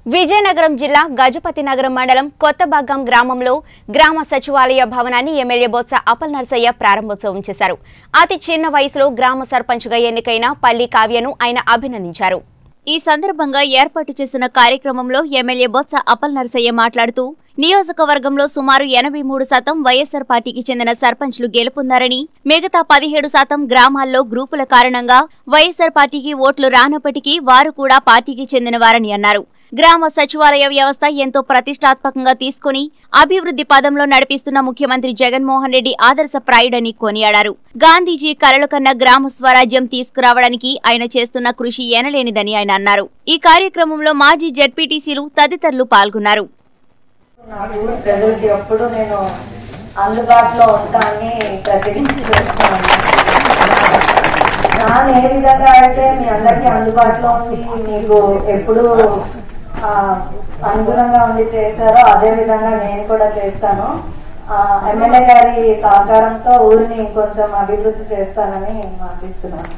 విజయనగరం జిల్లా గజపతి నగరం మండలం కొత్తబాగం గ్రామంలో గ్రామ సచివాలయ భవనాన్ని ఎమ్మెల్యే బొత్స అపల్ నర్సయ్య ప్రారంభోత్సవం చేశారు అతి చిన్న వయసులో గ్రామ సర్పంచ్గా ఎన్నికైన పల్లి కావ్యను ఆయన అభినందించారు ఈ సందర్భంగా ఏర్పాటు చేసిన కార్యక్రమంలో ఎమ్మెల్యే బొత్స అపల్ నర్సయ్య మాట్లాడుతూ నియోజకవర్గంలో సుమారు ఎనభై మూడు శాతం వైఎస్సార్ పార్టీకి చెందిన సర్పంచ్లు గెలుపొందారని మిగతా పదిహేడు శాతం గ్రామాల్లో గ్రూపుల కారణంగా వైఎస్సార్ పార్టీకి ఓట్లు రానప్పటికీ వారు కూడా పార్టీకి చెందినవారని అన్నారు గ్రామ సచివాలయ వ్యవస్థ ఎంతో ప్రతిష్టాత్మకంగా తీసుకుని అభివృద్ధి పదంలో నడిపిస్తున్న ముఖ్యమంత్రి జగన్మోహన్ రెడ్డి ఆదర్శప్రాయుడని కొనియాడారు గాంధీజీ కలలు కన్న గ్రామ స్వరాజ్యం తీసుకురావడానికి ఆయన చేస్తున్న కృషి ఎనలేనిదని ఆయన అన్నారు ఈ కార్యక్రమంలో మాజీ జెడ్పీటీసీలు తదితరులు పాల్గొన్నారు నాకు ప్రజలకి ఎప్పుడు నేను అందుబాటులో ఉంటానని ప్రతిజ్ఞ చేస్తాను నాన్న ఏ విధంగా అయితే మీ అందరికీ అందుబాటులో ఉండి మీకు ఎప్పుడు ఆ, అనుగుణంగా ఉండి చేశారో అదే విధంగా నేను కూడా చేస్తాను ఆ, ఎమ్మెల్యే గారి సహకారంతో ఊరిని కొంచెం అభివృద్ధి చేస్తానని ఆశిస్తున్నాను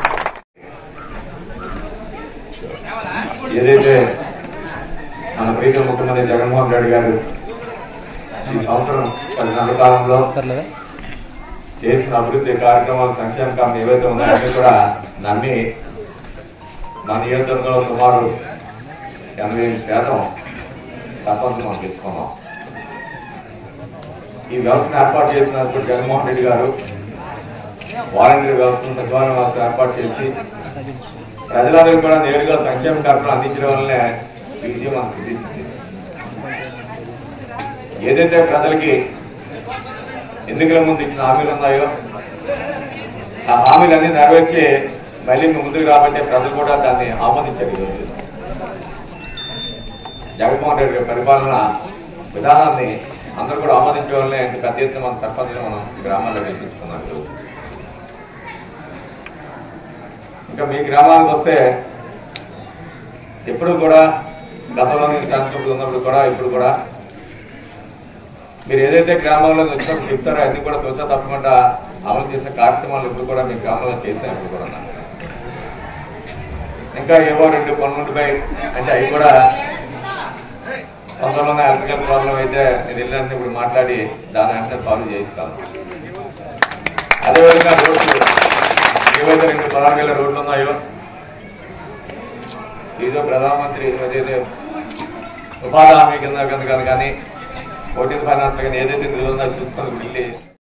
ఏదైతే మన ప్రీతం ముఖ్యమంత్రి జగన్మోహన్ రెడ్డి గారు ఈ సంవత్సరం పది నెలల కాలంలో చేసిన అభివృద్ధి కార్యక్రమాలు సంక్షేమ కార్యక్రమాలు ఏవైతే ఉన్నాయో అన్ని కూడా నమ్మి మన నియోజకవర్గంలో సుమారు ఎనభై ఐదు శాతం సర్పంచ్ మనం తెచ్చుకున్నాం ఈ వ్యవస్థను ఏర్పాటు చేసినప్పుడు జగన్మోహన్ రెడ్డి గారు వాలంటీర్ వ్యవస్థను సచివాలయ వ్యవస్థ ఏర్పాటు చేసి ప్రజలందరూ కూడా నేరుగా సంక్షేమ కార్యక్రమం అందించడం వల్లనే ఈ విజయం మనకు సిద్ధిస్తుంది ఏదైతే ప్రజలకి ఎన్నికల ముందు ఇచ్చిన హామీలు ఉన్నాయో ఆ హామీలన్నీ నెరవేర్చి మళ్ళీ మీ ముందుకు రాబట్టే ప్రజలు కూడా దాన్ని ఆమోదించారు ఈరోజు జగన్మోహన్ రెడ్డి గారి పరిపాలన విధానాన్ని అందరూ కూడా ఆమోదించడం వల్లనే ఇంత పెద్ద ఎత్తున మన సర్పంచ్లు మనం ఈ గ్రామాల్లో గెలిపించుకున్నాం ఈరోజు. ఇంకా మీ గ్రామానికి వస్తే ఎప్పుడు కూడా గతంలో నేను శాసనసభ్యుడు ఉన్నప్పుడు కూడా ఇప్పుడు కూడా మీరు ఏదైతే గ్రామాల్లో వచ్చినప్పుడు చెప్తారో అన్ని కూడా తోచా తప్పకుండా అమలు చేసే కార్యక్రమాలు ఇప్పుడు కూడా మీ గ్రామంలో చేసాం ఇప్పుడు కూడా నాకు. ఇంకా ఏవో రెండు పనులు ఉండిపోయి అంటే అవి కూడా తొందరలోనే ఎలక్ట్రికల్ ప్రాబ్లం అయితే నేను వెళ్ళినట్టు ఇప్పుడు మాట్లాడి దాని వెంటనే సాల్వ్ చేయిస్తాను అదేవిధంగా రోడ్లు ఏవైతే రెండు పదహారు వేల రోడ్లు ఉన్నాయో ఏదో ప్రధానమంత్రి ఏదైతే ఉపాధి హామీ కింద కింద కానీ ఫోర్టీన్ ఫైనాన్స్ కానీ ఏదైతే నిధులు ఉందో అది చూసుకొని వెళ్ళి